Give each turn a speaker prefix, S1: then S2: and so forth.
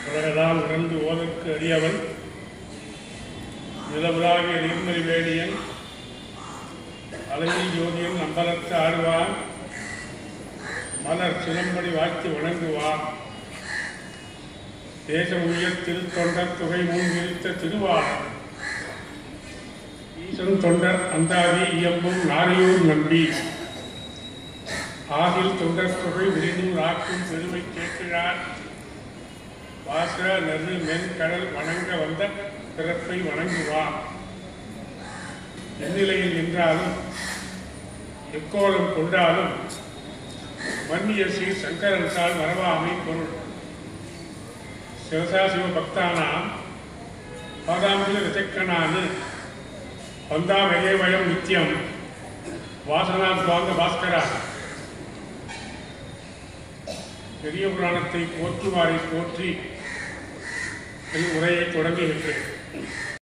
S1: உலகெல்லாம் உணர்ந்து ஓதற்கு அறியவன் நிலவுலாகிய நீர்மலி வேணியன் அழகில் ஜோதியன் அம்பலத்து ஆடுவான் மலர் சிலம்படி வாழ்த்தி வணங்குவான் தேச உயர் திருத்தொண்டர் தொகை மூன்றிருத்த திருவாளர் ஈசன் தொண்டர் அந்தாதி இயம்பும் நாரையூர் நம்பி ஆகில் தொண்டர் தொகை விரிநூர் ஆக்கும் பெருமை கேட்கிறார் வாச நறு மென் கடல் வணங்க வந்த பிறப்பை வணங்குவார் எந்நிலையில் நின்றாலும் எக்கோலம் கொண்டாலும் மன்னிய ஸ்ரீ சங்கரன் சால் வரவாமை பொருள் சிவசாசிவ பக்தானாம் பாதாம்பில விசக்கனானு வந்தா வயம் நித்தியம் வாசனா சுவாங்க பாஸ்கரா பெரிய புராணத்தை போற்றுவாரை போற்றி என் உரையை தொடங்குகின்றேன்